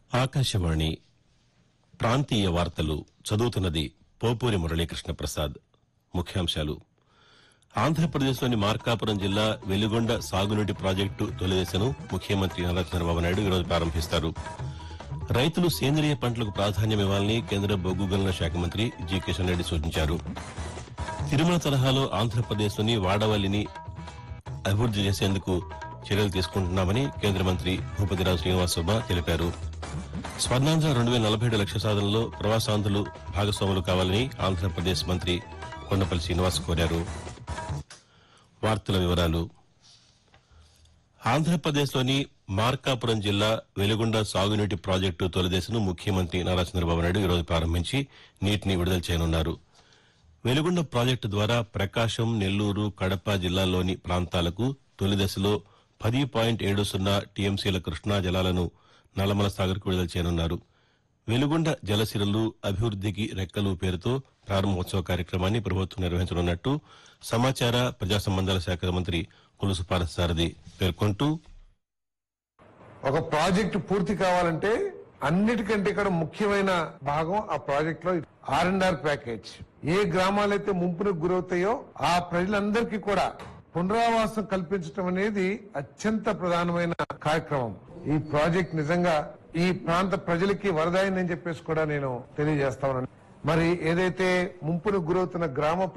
ఆకాశవాణి ప్రాంతీయ వార్తలు చదువుతున్నది పోపూరి మురళీకృష్ణ ప్రసాద్ ముఖ్యాంశాలు ఆంధ్రప్రదేశ్లోని మార్కాపురం జిల్లా వెలిగొండ సాగునీటి ప్రాజెక్టు తొలిదశను ముఖ్యమంత్రి నారా చంద్రబాబు నాయుడు ఈరోజు ప్రారంభిస్తారు రైతులు సేంద్రియ పంటలకు ప్రాధాన్యమివ్వాలని కేంద్ర బొగ్గు గనుల శాఖ మంత్రి జి కిషన్ రెడ్డి సూచించారు తిరుమల తరహాలో ఆంధ్రప్రదేశ్లోని వాడవల్లిని అభివృద్ది చేసేందుకు చర్యలు తీసుకుంటున్నామని కేంద్ర మంత్రి భూపతిరాజు శ్రీనివాస తెలిపారు స్వర్ణాంధ్ర రెండు వేల నలభై ఏడు లక్ష సాధనలో ప్రవాసాంధ్రులు భాగస్వాములు కావాలని ఆంధ్రప్రదేశ్ మంత్రి కొండపల్లి శ్రీనివాస్ కోరారు వార్తల వివరాలు ఆంధ్రప్రదేశ్లోని మార్కాపురం జిల్లా వెలుగొండ సాగునీటి ప్రాజెక్టు తొలిదశను ముఖ్యమంత్రి నారా చంద్రబాబు నాయుడు ఈరోజు ప్రారంభించి నీటిని విడుదల చేయనున్నారు వెలుగొండ ప్రాజెక్టు ద్వారా ప్రకాశం నెల్లూరు కడప జిల్లాల్లోని ప్రాంతాలకు తొలిదశలో పది పాయింట్ ఏడు సున్నా టీఎంసీల కృష్ణా జలాలను నల్లమల సాగర్కు విడుదల చేయనున్నారు వెలుగొండ జలసిరలు అభివృద్దికి రెక్కలు పేరుతో ప్రారంభోత్సవ కార్యక్రమాన్ని ప్రభుత్వం నిర్వహించనున్నట్టు సమాచార ప్రజా సంబంధాల శాఖ మంత్రి కొలుసు పారసారథి పేర్కొంటూ ఒక ప్రాజెక్ట్ పూర్తి కావాలంటే అన్నిటికంటే ఇక్కడ ముఖ్యమైన భాగం ఆ ప్రాజెక్ట్ లో ఆర్ అండ్ ఆర్ ప్యాకేజ్ ఏ గ్రామాలైతే ముంపునకు గురవుతాయో ఆ ప్రజలందరికీ కూడా పునరావాసం కల్పించడం అనేది అత్యంత ప్రధానమైన కార్యక్రమం ఈ ప్రాజెక్ట్ నిజంగా ఈ ప్రాంత ప్రజలకి వరదాయిందని చెప్పేసి కూడా నేను తెలియజేస్తా ఉన్నాను మరి ఏదైతే ముంపునకు గురవుతున్న గ్రామ